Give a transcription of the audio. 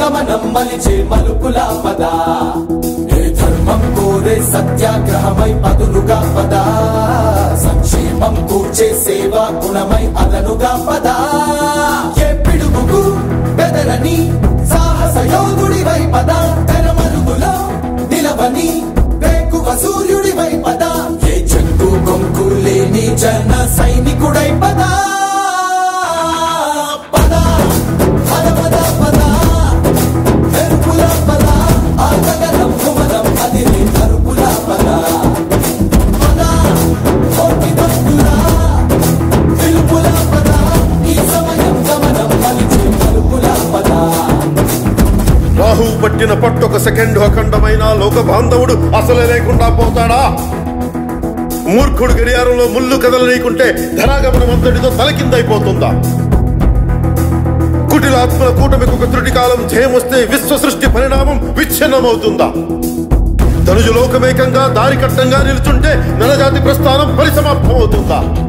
గమనం మలిచే మలుపుల పద ఏ ధర్మం కోరే సత్యాగ్రహమై పదులుగా పద సంక్షేమం కూర్చే సేవా గుణమై అదనుగా పద ఏ పిడుగుకు బెదరని సాహస యోగుడివై పద తెరమరుగులో నిలవని వేకువ సూర్యుడివై పద ఏ చెక్కు కొంకు లేని జన సైనికుడై పద పద పద పద పద మెరుపుల పద ఆగగలం కుమరం అది నీ కరుపుల పద పద కోటి భక్తుల పిలుపుల పద ఈ సమయం గమనం మలిచే మలుపుల పద రాహు పట్టిన పట్టొక సెకండ్ అఖండమైన లోక బాంధవుడు అసలే లేకుండా పోతాడా మూర్ఖుడు గడియారంలో ముళ్ళు కదలనీకుంటే ధరాగమనం అంతటితో తలకిందైపోతుందా కుటిలాత్మల కూటమికి ఒక త్రుటి కాలం జయమొస్తే విశ్వ సృష్టి పరిణామం విచ్ఛిన్నమవుతుందా ధనుజు లోకమేకంగా దారి కట్టంగా నిలుచుంటే నరజాతి ప్రస్థానం పరిసమాప్తమవుతుందా